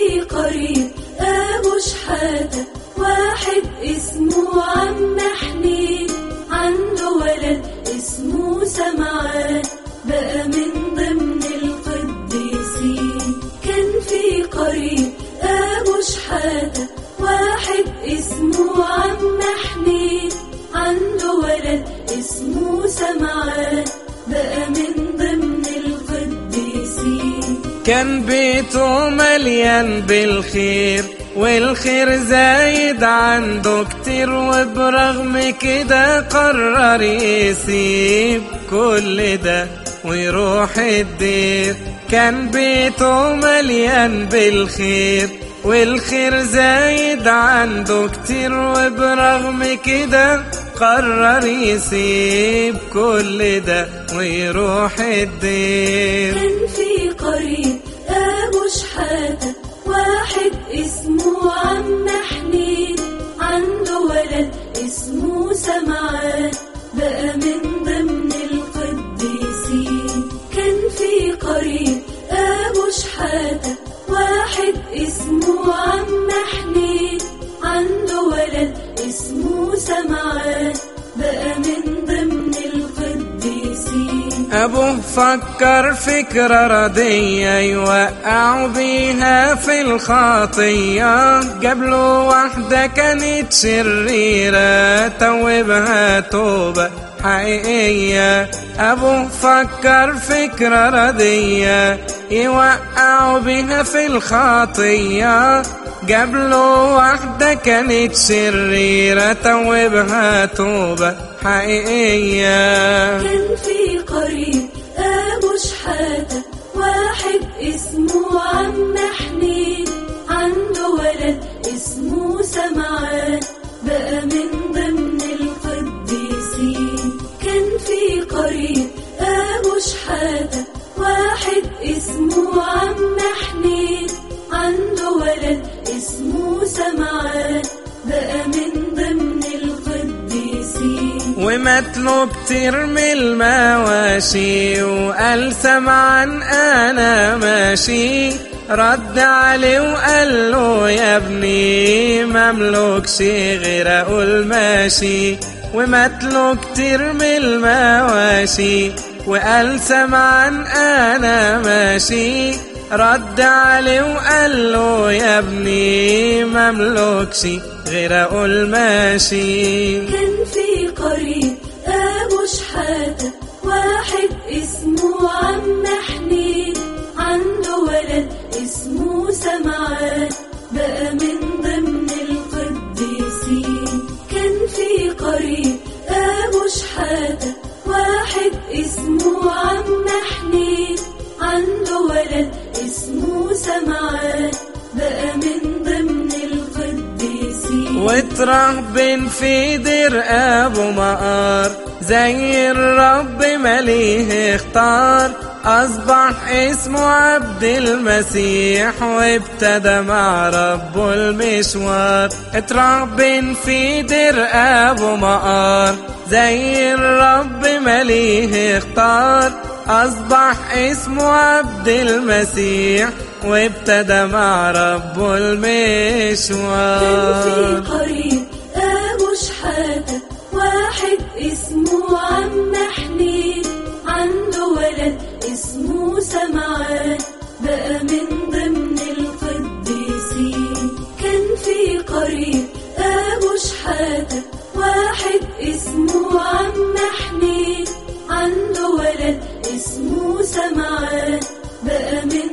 في قريب أبو شحاتة واحد اسمه عم حنين عنده ولد اسمه سمعان بقى من ضمن القديسين كان في قريب أبو شحاتة واحد اسمه عم حنين عنده ولد اسمه سمعان بقى من ضمن القديسين كان بيته مليان بالخير والخير زايد عنده كتير وبرغم كده قرر يسيب كل ده ويروح الدير كان بيته مليان بالخير والخير زايد عنده كتير وبرغم كده قرر يسيب كل ده ويروح الدير كان في قريب أبو شحاتة واحد اسمه عم حنين عنده ولد اسمه سمعان بقى من ضمن القديسين كان في قريب أبو شحاتة واحد اسمه عم حنين عنده ولد اسمه سمعان بقى من ضمن القديسين أبوه فكر فكرة ردية يوقعوا بيها في الخطية جاب له واحدة كانت شريرة توبها توبة حقيقية أبوه فكر فكرة ردية يوقعوا بيها في الخطية جاب له واحدة كانت شريرة توبها توبة حقيقية كان في قريب أبو شحاتة واحد اسمه عم حنين عنده ولد اسمه سمعان بقى من ضمن القديسين كان في قريب أبو شحاتة واحد اسمه عم حنين عنده ولد اسمه سمعان بقى من ضمن القديسين ومات له كتير من المواشي وقال سمعا انا ماشي رد عليه وقال له يا ابني مملكش غير اقول ماشي ومات له كتير من المواشي وقال سمعا انا ماشي رد عليه وقال له يا ابني مملكش غير اقول ماشي كان في قريب أبو شحاتة واحد اسمه عم حنين عنده ولد اسمه سمعان بقى من ضمن القديسين كان في قريب أبو شحاتة واحد اسمه عم حنين عنده ولد اسمه سمعان بقى من ضمن القديسين وترهبن في دير ابو مقار زي الرب مليه اختار اصبح اسمه عبد المسيح وابتدى مع ربه المشوار اترهبن في دير ابو مقار زي الرب مليه اختار اصبح اسمه عبد المسيح وابتدى مع ربه كان في المشوار قريب أبو شحاتة واحد اسمه عم حنين عنده ولد اسمه سمعان بقى من ضمن القديسين كان في قريب أبو شحاتة واحد اسمه عم حنين عنده ولد اسمه سمعان بقى من